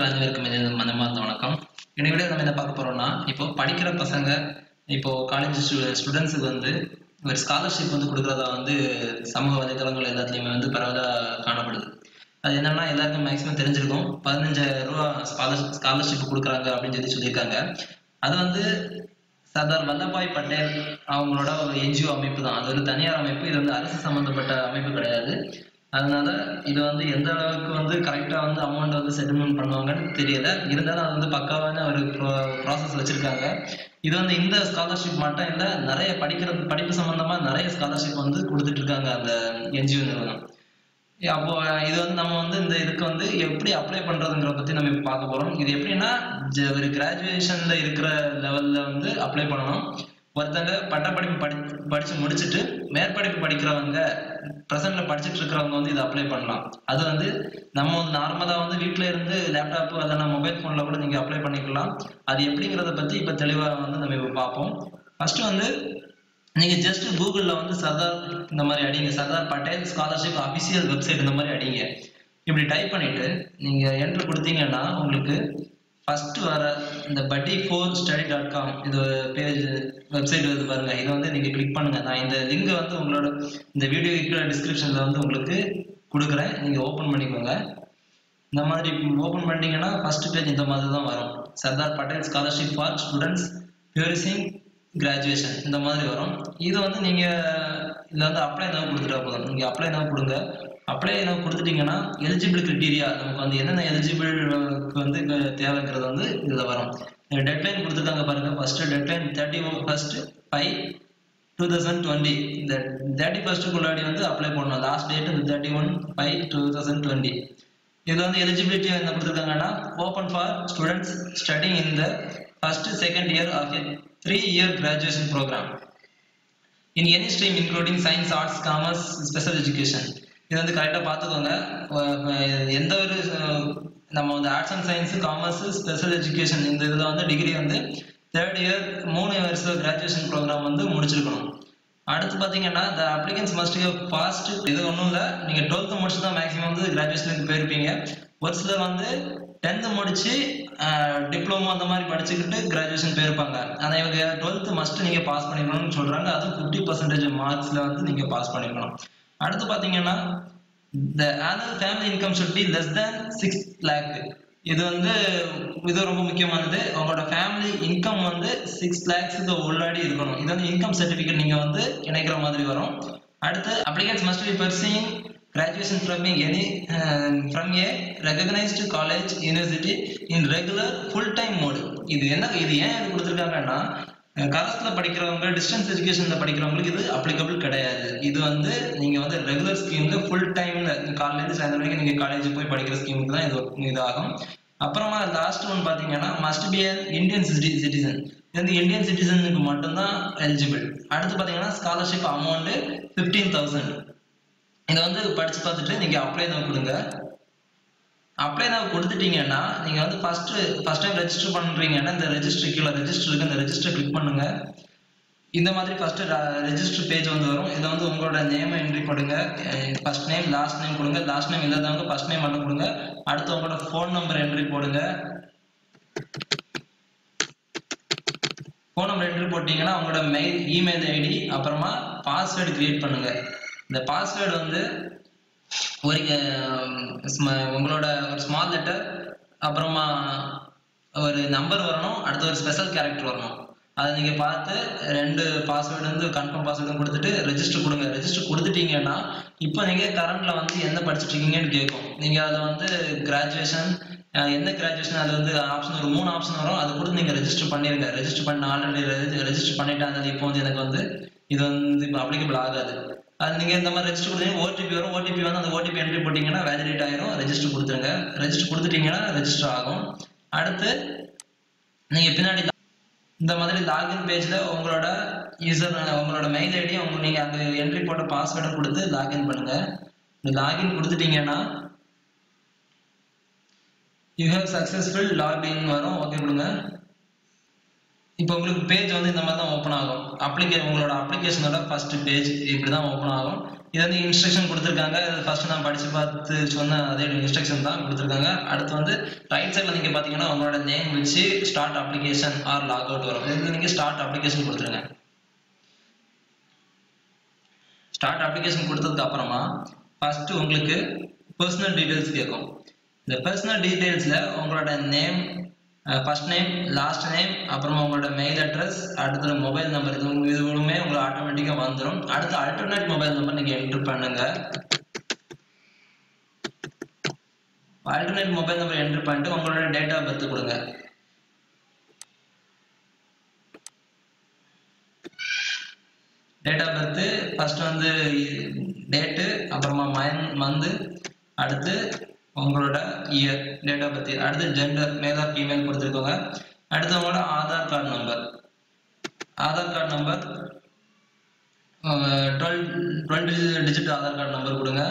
நண்பர்கள் அனைவருக்கும் எனது மனமார்ந்த வணக்கம் இன்னைக்கு வீடியோ நம்ம என்ன பார்க்க போறோம்னா இப்போ படிக்கிற பசங்க இப்போ காலேஜ் ஸ்டூடெண்ட்ஸுக்கு வந்து ஒரு ஸ்காலர்ஷிப் வந்து கொடுக்குறதா வந்து சமூக வலைதளங்கள் எல்லாத்துலேயுமே வந்து பரவலாக காணப்படுது அது என்னன்னா எல்லாருக்கும் மேக்ஸிமம் தெரிஞ்சிருக்கும் பதினஞ்சாயிரம் ரூபா ஸ்காலர் ஸ்காலர்ஷிப் கொடுக்குறாங்க அப்படின்னு சொல்லி சொல்லியிருக்காங்க அது வந்து சர்தார் வல்லபாய் பட்டேல் அவங்களோட ஒரு என்ஜிஓ அமைப்பு தான் அது ஒரு தனியார் அமைப்பு இது வந்து அரசு சம்பந்தப்பட்ட அமைப்பு கிடையாது அதனால இது வந்து எந்த அளவுக்கு வந்து கரெக்டா வந்து அமௌண்ட் வந்து செட்டில்மெண்ட் பண்ணுவாங்கன்னு தெரியல இருந்தாலும் அது வந்து பக்காவான ஒரு ப்ராசஸ் வச்சிருக்காங்க இது வந்து இந்த ஸ்காலர்ஷிப் மட்டும் இல்ல நிறைய படிக்கிறது படிப்பு சம்பந்தமா நிறைய ஸ்காலர்ஷிப் வந்து கொடுத்துட்டு இருக்காங்க அந்த என்ஜிஓ நிறுவனம் அப்போ இது வந்து நம்ம வந்து இந்த இதுக்கு வந்து எப்படி அப்ளை பண்றதுங்கிற பத்தி நம்ம இப்ப பார்க்க போறோம் இது எப்படின்னா ஜ- ஒரு கிராஜுவேஷன்ல இருக்கிற லெவல்ல வந்து அப்ளை பண்ணணும் ஒருத்தங்க பட்டப்படிப்பு படி படிச்சு முடிச்சுட்டு மேற்படிப்பு படிக்கிறவங்க ப்ரெசென்ட்ல படிச்சுட்டு இருக்கிறவங்க வந்து இதை அப்ளை பண்ணலாம் அது வந்து நம்ம வந்து நார்மலா வந்து வீட்ல இருந்து லேப்டாப் இல்லைன்னா மொபைல் போன்ல கூட நீங்க அப்ளை பண்ணிக்கலாம் அது எப்படிங்கிறத பத்தி இப்ப தெளிவா வந்து நம்ம இப்ப பார்ப்போம் ஃபர்ஸ்ட் வந்து நீங்க ஜஸ்ட் கூகுள்ல வந்து சர்தார் இந்த மாதிரி அடிங்க Sardar Patel scholarship official website இந்த மாதிரி அடிங்க இப்படி டைப் பண்ணிட்டு நீங்க என்ட்ரு கொடுத்தீங்கன்னா உங்களுக்கு ஃபர்ஸ்ட் வர இந்த buddy four study dot com இது பேஜ் வெப்சைட் வருது பாருங்க இதை வந்து நீங்க கிளிக் பண்ணுங்க நான் இந்த லிங்கை வந்து உங்களோட இந்த வீடியோ கீழே டிஸ்கிரிப்ஷன்ல வந்து உங்களுக்கு கொடுக்குறேன் நீங்க ஓபன் பண்ணிக்கோங்க இந்த மாதிரி ஓபன் பண்ணிட்டீங்கன்னா ஃபர்ஸ்ட் பேஜ் இந்த மாதிரி தான் வரும் Sardar Patel scholarship for students pursuing graduation இந்த மாதிரி வரும் இது வந்து நீங்க இதுல வந்து அப்ளை நவ் கொடுத்துட்டா போதும் நீங்க அப்ளை நவ் கொடுங்க அப்ளை நவ் கொடுத்துட்டீங்கன்னா எலிஜிபிள் கிரிட்டீரியா நமக்கு வந்து என்னென்ன எலிஜிபிள் வந்து இங்க தேவைங்கிறது வந்து இதுல வரும் டெட்லைன் கொடுத்துருக்காங்க பாருங்க first deadline thirty first five two thousand twenty இந்த தேர்ட்டி ஃபர்ஸ்ட்டுக்குள்ளாடி வந்து அப்ளை பண்ணணும் லாஸ்ட் டேட் இந்த thirty one five two thousand twenty இதுல வந்து எலிஜிபிலிட்டி என்ன கொடுத்துருக்காங்கன்னா open for students studying in the first second year of a three year graduation programme in any stream including science arts commerce special education இது வந்து கரெக்டாக பார்த்துக்கோங்க அஹ் அஹ் எந்த ஒரு அஹ், நம்ம வந்து arts and science commerce special education இந்த இதில் வந்து டிகிரி வந்து தேர்ட் இயர் மூணு வருஷம் கிராஜுவேஷன் ப்ரோக்ராம் வந்து முடிச்சிருக்கணும் அடுத்து பார்த்தீங்கன்னா the applicants must have passed இது ஒன்றும் இல்லை நீங்கள் டுவெல்த்து முடிச்சு தான் மேக்ஸிமம் வந்து கிராஜுவேஷனுக்கு போயிருப்பீங்க ஒரு சிலர் வந்து டென்த்து முடிச்சு டிப்ளமோ அந்த மாதிரி படிச்சுக்கிட்டு கிராஜுவேஷன் போயிருப்பாங்க ஆனால் இவங்க டுவெல்த்து மஸ்ட் நீங்கள் பாஸ் பண்ணிக்கணும்னு சொல்கிறாங்க அதுவும் ஃபிஃப்டி பர்சன்டேஜ் மார்க்ஸில் வந்து நீங்கள் பாஸ் பண்ணிக்கணும் அடுத்து பார்த்தீங்கன்னா the annual family income should be less than six lakh இது வந்து இது ரொம்ப முக்கியமானது உங்களோட ஃபேமிலி இன்கம் வந்து சிக்ஸ் லேக்ஸுக்கு உள்ளாடி இருக்கணும் இது வந்து இன்கம் சர்டிஃபிகேட் நீங்க வந்து இணைக்கிற மாதிரி வரும் அடுத்து applicants must be pursuing graduation from any from a recognised college university in regular full time mode இது என்ன இது ஏன் இது கொடுத்துருக்காங்கன்னா கரஸ்ல படிக்கிறவங்க டிஸ்டன்ஸ் எஜுகேஷன்ல படிக்கிறவங்களுக்கு இது அப்ளிகபிள் கிடையாது இது வந்து நீங்க வந்து ரெகுலர் ஸ்கீம்ல ஃபுல் டைம்ல காலையில இருந்து சாயந்தரம் வரைக்கும் நீங்க காலேஜ் போய் படிக்கிற ஸ்கீமுக்கு தான் இது இதாகும் அப்புறமா லாஸ்ட் ஒன் பாத்தீங்கன்னா மஸ்ட் பி இந்தியன் சிட்டிசன் இது வந்து இந்தியன் சிட்டிசனுக்கு மட்டும்தான் எலிஜிபிள் அடுத்து பாத்தீங்கன்னா ஸ்காலர்ஷிப் அமௌண்ட் ஃபிஃப்டீன் தௌசண்ட் இதை வந்து படிச்சு பார்த்துட்டு நீங்க அப்ளை தான் கொடுங்க அப்ளை நான் கொடுத்துட்டீங்கன்னா நீங்க வந்து ஃபர்ஸ்ட் ஃபர்ஸ்ட் டைம் ரெஜிஸ்டர் பண்றீங்கன்னா இந்த ரெஜிஸ்டர் கீழே ரெஜிஸ்டர் இருக்கு இந்த ரெஜிஸ்டர் கிளிக் பண்ணுங்க இந்த மாதிரி ஃபர்ஸ்ட் ரெஜிஸ்டர் பேஜ் வந்து வரும் இதை வந்து உங்களோட நேம் என்ட்ரி பண்ணுங்க ஃபர்ஸ்ட் நேம் லாஸ்ட் நேம் கொடுங்க லாஸ்ட் நேம் இல்லாதவங்க ஃபர்ஸ்ட் நேம் மட்டும் கொடுங்க அடுத்து உங்களோட ஃபோன் நம்பர் என்ட்ரி போடுங்க ஃபோன் நம்பர் என்ட்ரி போட்டீங்கன்னா உங்களோட மெயில் இமெயில் ஐடி அப்புறமா பாஸ்வேர்டு கிரியேட் பண்ணுங்க இந்த பாஸ்வேர்டு வந்து ஒரு அஹ், ஸ்ம- உங்களோட ஒரு ஸ்மால் லெட்டர் அப்புறமா ஒரு நம்பர் வரணும் அடுத்து ஒரு ஸ்பெஷல் கேரக்டர் வரணும் அதை நீங்க பார்த்து ரெண்டு பாஸ்வேர்டு வந்து கன்ஃபார்ம் பாஸ்வேர்டும் கொடுத்துட்டு ரெஜிஸ்டர் கொடுங்க ரெஜிஸ்டர் கொடுத்துட்டீங்கன்னா இப்போ நீங்க கரண்ட்ல வந்து என்ன படிச்சுட்டு இருக்கீங்கன்னு கேட்கும் நீங்க அதில் வந்து கிராஜுவேஷன் எந்த கிராஜுவேஷன் அது வந்து ஆப்ஷன் ஒரு மூணு ஆப்ஷன் வரும் அதை கொடுத்து நீங்க ரெஜிஸ்டர் பண்ணிருங்க ரெஜிஸ்டர் பண்ண ஆல்ரெடி ரெஜிஸ்டர் பண்ணிட்டேன் அது இப்போ வந்து எனக்கு வந்து இது வந்து இப்போ அப்ளிகபிள் ஆகாது அது நீங்க இந்த மாதிரி ரெஜிஸ்டர் கொடுத்தீங்க ஓடிபி வரும் ஓடிபி வந்து அந்த ஓடிபி என்ட்ரி போட்டீங்கன்னா வேலிடேட் ஆயிரும் ரெஜிஸ்டர் கொடுத்துருங்க ரெஜிஸ்டர் கொடுத்துட்டீங்கன்னா ரெஜிஸ்டர் ஆகும் அடுத்து நீங்க பின்னாடி இந்த மாதிரி லாகின் பேஜ்ல உங்களோட யூசர் உங்களோட மெயில் ஐடி உங்க நீங்க அங்க என்ட்ரி போட்ட பாஸ்வேர்டை கொடுத்து லாகின் பண்ணுங்க இந்த லாகின் கொடுத்துட்டீங்கன்னா யூ ஹேவ் சக்சஸ்ஃபுல் லாகின் வரும் ஓகே கொடுங்க இப்போ உங்களுக்கு பேஜ் வந்து இந்த மாதிரி தான் ஓப்பன் ஆகும் அப்ளிகே உங்களோட அப்ளிகேஷனோட ஃபர்ஸ்ட் பேஜ் இப்படி தான் ஓப்பன் ஆகும் இது வந்து இன்ஸ்ட்ரக்ஷன் கொடுத்துருக்காங்க ஃபர்ஸ்ட் நான் படிச்சு பார்த்து சொன்ன அதே இன்ஸ்ட்ரக்ஷன் தான் கொடுத்துருக்காங்க அடுத்து வந்து ரைட் சைடில் நீங்கள் பார்த்தீங்கன்னா உங்களோட நேம் வச்சு start application or log out வரும் இதுக்கு நீங்கள் ஸ்டார்ட் அப்ளிகேஷன் கொடுத்துருங்க ஸ்டார்ட் அப்ளிகேஷன் கொடுத்ததுக்கு அப்புறமா ஃபர்ஸ்ட் உங்களுக்கு பர்சனல் டீடைல்ஸ் கேட்கும் இந்த பர்சனல் டீடைல்ஸ்ல உங்களோட name first name last name அப்புறமா உங்களோட மெயில் அட்ரஸ் அடுத்தது மொபைல் நம்பர் இது உங்களுக்கு இதுவுமே உங்களுக்கு ஆட்டோமேட்டிக்காக வந்துடும் அடுத்து அல்டர்னேட் மொபைல் நம்பர் நீங்கள் என்ட்ரு பண்ணுங்க ஆல்டர்னேட் மொபைல் நம்பர் என்ட்ரு பண்ணிட்டு உங்களோட டேட் ஆஃப் பர்த் கொடுங்க டேட் ஆஃப் பர்த் ஃபர்ஸ்ட் வந்து டேட்டு அப்புறமா மந்த் மந்த் அடுத்து உங்களோட இயர் டேட் ஆஃப் பர்த் அடுத்து ஜெண்டர் மேல் ஆர் ஃபீமேல் கொடுத்துருக்கோங்க அடுத்து உங்களோட Aadhaar card number Aadhaar card number twelve twelve digit Aadhaar card number கொடுங்க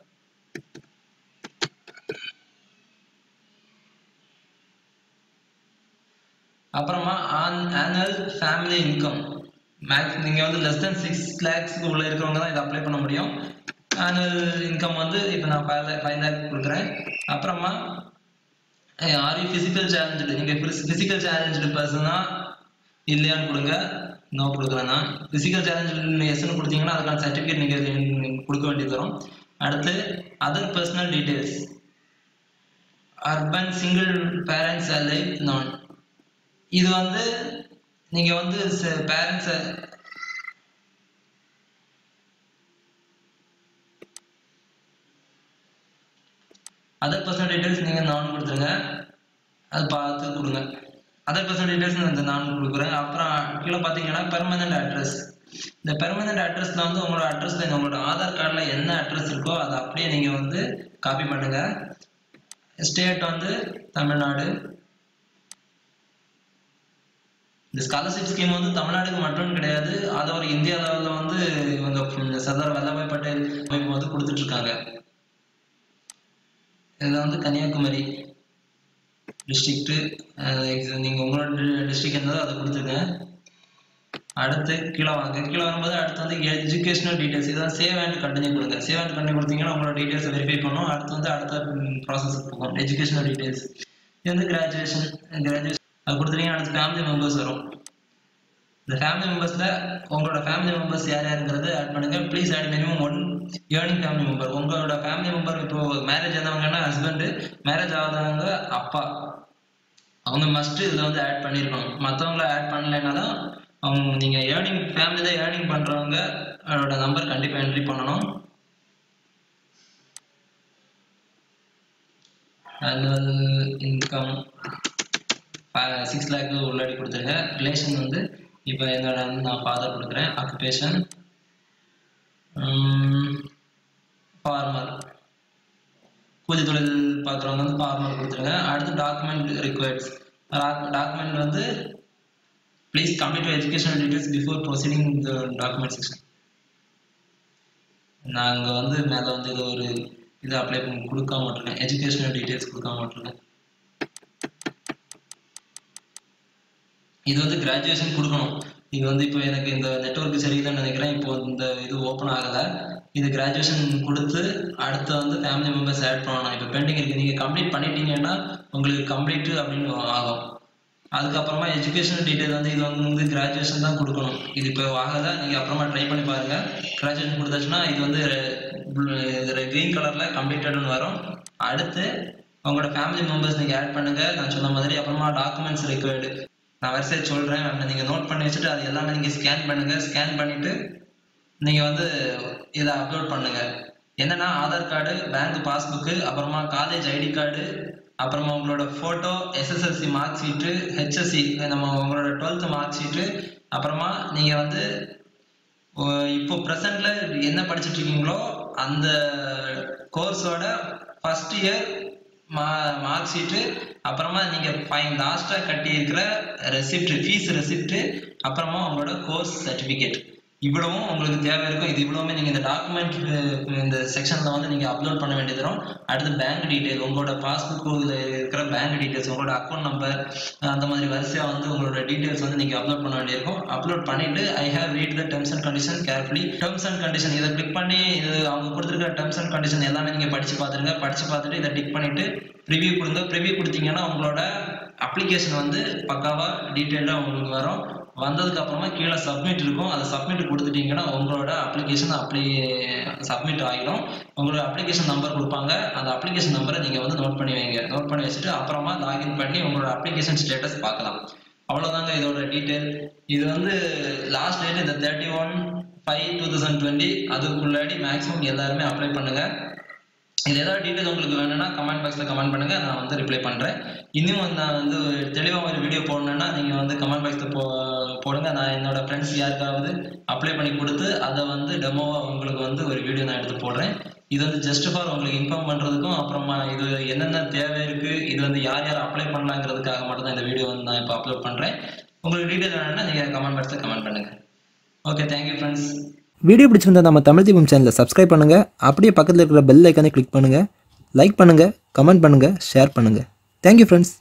அப்புறமா ஆனுவல் ஃபேமிலி இன்கம் மேக்ஸ் நீங்கள் வந்து லெஸ் தென் சிக்ஸ் லேக்ஸ்க்கு உள்ள இருக்கிறவங்க தான் இதை அப்ளை பண்ண முடியும் ஆனுவல் இன்கம் வந்து இப்போ நான் ஃபைவ் லேக் ஃபைவ் லேக் கொடுக்குறேன் அப்புறமா ஆர் யூ ஃபிசிக்கல் சேலஞ்சு நீங்கள் ஃபிசிக்கல் சேலஞ்சு பர்சனா இல்லையான்னு கொடுங்க நோ கொடுக்குறேன்னா ஃபிசிக்கல் சேலஞ்சு எஸ்ன்னு கொடுத்தீங்கன்னா அதுக்கான சர்டிஃபிகேட் நீங்கள் கொடுக்க வேண்டியது வரும் அடுத்து other personal details urban single parents life நான் இது வந்து நீங்க வந்து பேரண்ட்ஸை அதர் பர்சனல் டீடைல்ஸ் நீங்கள் நான் கொடுத்துருங்க அது பார்த்து கொடுங்க அதர் பர்சனல் டீடைல்ஸ் இந்த நான் கொடுக்குறேன் அப்புறம் கீழே பார்த்தீங்கன்னா பெர்மனன்ட் அட்ரஸ் இந்த பெர்மனன்ட் அட்ரஸில் வந்து உங்களோட அட்ரஸில் உங்களோட ஆதார் கார்டில் என்ன அட்ரஸ் இருக்கோ அதை அப்படியே நீங்கள் வந்து காப்பி பண்ணுங்க ஸ்டேட் வந்து தமிழ்நாடு இந்த ஸ்காலர்ஷிப் ஸ்கீம் வந்து தமிழ்நாடுக்கு மட்டும் கிடையாது அதை ஒரு இந்தியா லெவலில் வந்து இவங்க சர்தார் வல்லபாய் பட்டேல் அமைப்பு வந்து கொடுத்துட்டு இருக்காங்க இதில் வந்து கன்னியாகுமரி டிஸ்ட்ரிக்ட்டு நீங்கள் உங்களோட டிஸ்ட்ரிக்ட் இருந்ததோ அதை கொடுத்துருங்க அடுத்து கீழே வாங்க கீழே வரும்போது அடுத்து வந்து எஜுகேஷனல் டீடைல்ஸ் இதான் சேவ் அண்ட் கண்டினியூ கொடுங்க சேவ் அண்ட் கண்டினியூ கொடுத்தீங்கன்னா உங்களோட டீடைல்ஸ் வெரிஃபை பண்ணும் அடுத்து வந்து அடுத்த ப்ராசஸ் போகும் எஜுகேஷனல் டீடைல்ஸ் இது வந்து கிராஜுவேஷன் கிராஜுவேஷன் அது கொடுத்துட்டீங்கன்னா அடுத்து ஃபேமிலி மெம்பர்ஸ் வரும் இந்த ஃபேமிலி மெம்பர்ஸ்ல உங்களோட ஃபேமிலி மெம்பர்ஸ் யார் யாருங்கிறது ஆட் பண்ணுங்க please add minimum one earning family member உங்களோட ஃபேமிலி மெம்பர் இப்போ மேரேஜ் ஆனவங்கன்னா ஹஸ்பண்ட் மேரேஜ் ஆகாதவங்க அப்பா அவங்க மஸ்ட் இதில் வந்து ஆட் பண்ணியிருக்கணும் மற்றவங்கள ஆட் பண்ணலைன்னா தான் அவங்க நீங்கள் ஏர்னிங் ஃபேமிலி தான் ஏர்னிங் பண்ணுறவங்க அதோட நம்பர் கண்டிப்பாக என்ட்ரி பண்ணணும் ஆனுவல் இன்கம் சிக்ஸ் லேக்கு உள்ளாடி கொடுத்துருங்க ரிலேஷன் வந்து இப்போ என்னோட வந்து நான் ஃபாதர் கொடுக்குறேன் ஆக்குபேஷன் ஃபார்மர் கூலி தொழில் பார்க்குறவங்க வந்து ஃபார்மர் கொடுத்துருங்க அடுத்து டாக்குமெண்ட் ரிக்வயர்ட்ஸ் டாக்குமெண்ட் வந்து please complete educational details before proceeding the document section நாங்கள் வந்து மேலே வந்து இது ஒரு இது அப்ளை பண்ணி கொடுக்காம விட்டுருக்கேன் எஜுகேஷனல் டீடைல்ஸ் கொடுக்காம விட்டுருக்கேன் இது வந்து கிராஜுவேஷன் கொடுக்கணும் இது வந்து இப்போ எனக்கு இந்த நெட்ஒர்க் சரியில்லைன்னு நினைக்கிறேன் இப்போ இந்த இது ஓப்பன் ஆகலை இது கிராஜுவேஷன் கொடுத்து அடுத்து வந்து ஃபேமிலி மெம்பர்ஸ் ஆட் பண்ணணும் இப்போ பெண்டிங் இருக்கு நீங்கள் கம்ப்ளீட் பண்ணிட்டீங்கன்னா உங்களுக்கு கம்ப்ளீட் அப்படின்னு ஆகும் அதுக்கப்புறமா எஜுகேஷன் டீட்டெயில் வந்து இது வந்து கிராஜுவேஷன் தான் கொடுக்கணும் இது இப்போ ஆகலை நீங்கள் அப்புறமா ட்ரை பண்ணி பாருங்க கிராஜுவேஷன் கொடுத்தாச்சுன்னா இது வந்து க்ரீன் கலரில் கம்ப்ளீட்டட்னு வரும் அடுத்து உங்களோட ஃபேமிலி மெம்பர்ஸ் நீங்கள் ஆட் பண்ணுங்க நான் சொன்ன மாதிரி அப்புறமா டாக்குமெண்ட்ஸ் ரெக்வயர்டு நான் வரிசையை சொல்கிறேன் நீங்கள் நோட் பண்ணி வச்சுட்டு அது எல்லாமே நீங்கள் ஸ்கேன் பண்ணுங்க ஸ்கேன் பண்ணிட்டு நீங்கள் வந்து இதை அப்லோட் பண்ணுங்க என்னன்னா ஆதார் கார்டு பேங்க் பாஸ்புக்கு அப்புறமா காலேஜ் ஐடி கார்டு அப்புறமா உங்களோட photo SSLC mark sheet HSC நம்ம உங்களோட டுவெல்த் மார்க் ஷீட்டு அப்புறமா நீங்கள் வந்து இப்போ ப்ரெசண்ட்ல என்ன படிச்சுட்டு இருக்கீங்களோ அந்த கோர்ஸோட ஃபர்ஸ்ட் இயர் மா மார்க் ஷீட்டு அப்புறமா நீங்கள் ஃபைன் லாஸ்ட்டாக கட்டி இருக்கிற ரெசிப்ட் ஃபீஸ் ரெசிப்ட் அப்புறமா உங்களோட கோர்ஸ் சர்டிஃபிகேட் இவ்வளவும் உங்களுக்கு தேவை இருக்கும் இது இவ்வளவுமே நீங்க இந்த டாக்குமெண்ட் இந்த செக்ஷன்ல வந்து நீங்க அப்லோட் பண்ண வேண்டியது வரும் அடுத்து பேங்க் டீடைல் உங்களோட பாஸ்புக் இருக்கிற பேங்க் டீடைல்ஸ் உங்களோட அக்கௌண்ட் நம்பர் அந்த மாதிரி வரிசையா வந்து உங்களோட டீடைல்ஸ் வந்து நீங்க அப்லோட் பண்ண வேண்டியிருக்கும் அப்லோட் பண்ணிட்டு I have read the terms and condition carefully terms and condition இதை கிளிக் பண்ணி இது அவங்க கொடுத்துருக்க டெர்ம்ஸ் அண்ட் கண்டிஷன் எல்லாமே நீங்க படிச்சு பார்த்துருங்க படிச்சு பார்த்துட்டு இதை டிக் பண்ணிட்டு ப்ரிவியூ கொடுங்க ப்ரிவியூ கொடுத்தீங்கன்னா உங்களோட அப்ளிகேஷன் வந்து பக்காவா டீட்டெயிலாக உங்களுக்கு வரும் வந்ததுக்கு அப்புறமா கீழே சப்மிட் இருக்கும் அதை சப்மிட் கொடுத்துட்டீங்கன்னா உங்களோட அப்ளிகேஷன் அப்ளை சப்மிட் ஆகிடும் உங்களோட அப்ளிகேஷன் நம்பர் கொடுப்பாங்க அந்த அப்ளிகேஷன் நம்பரை நீங்கள் வந்து நோட் பண்ணி வைங்க நோட் பண்ணி வச்சுட்டு அப்புறமா லாகின் பண்ணி உங்களோட அப்ளிகேஷன் ஸ்டேட்டஸ் பார்க்கலாம் அவ்வளோதாங்க இதோட டீட்டெயில் இது வந்து லாஸ்ட் டேட் இந்த thirty one five two thousand twenty அதுக்குள்ளாடி மேக்ஸிமம் எல்லாருமே அப்ளை பண்ணுங்க இது ஏதாவது டீட்டெயில் உங்களுக்கு வேணும்னா கமெண்ட் பாக்ஸில் கமெண்ட் பண்ணுங்க நான் வந்து ரிப்ளை பண்ணுறேன் இன்னும் நான் வந்து தெளிவாக ஒரு வீடியோ போடணும்னா நீங்கள் வந்து கமெண்ட் பாக்ஸில் போ போடுங்க நான் என்னோட ஃப்ரெண்ட்ஸ் யாருக்காவது அப்ளை பண்ணி கொடுத்து அதை வந்து டெமோவாக உங்களுக்கு வந்து ஒரு வீடியோ நான் எடுத்து போடுறேன் இது வந்து ஜஸ்ட் ஃபார் உங்களுக்கு இன்ஃபார்ம் பண்ணுறதுக்கும் அப்புறமா இது என்னென்ன தேவை இருக்குது இது வந்து யார் யார் அப்ளை பண்ணலாங்கிறதுக்காக மட்டும் தான் இந்த வீடியோ வந்து நான் இப்போ அப்லோட் பண்ணுறேன் உங்களுக்கு டீட்டெயில் வேணும்னா நீங்கள் கமெண்ட் பாக்ஸில் கமெண்ட் பண்ணுங்கள் ஓகே தேங்க்யூ ஃப்ரெண்ட்ஸ் வீடியோ பிடிச்சிருந்தா நம்ம தமிழ் தீபம் சேனலை சப்ஸ்கிரைப் பண்ணுங்கள் அப்படியே பக்கத்தில் இருக்கிற பெல் ஐக்கானே கிளிக் பண்ணுங்கள் லைக் பண்ணுங்கள் கமெண்ட் பண்ணுங்கள் ஷேர் பண்ணுங்கள் தேங்க்யூ ஃப்ரெண்ட்ஸ்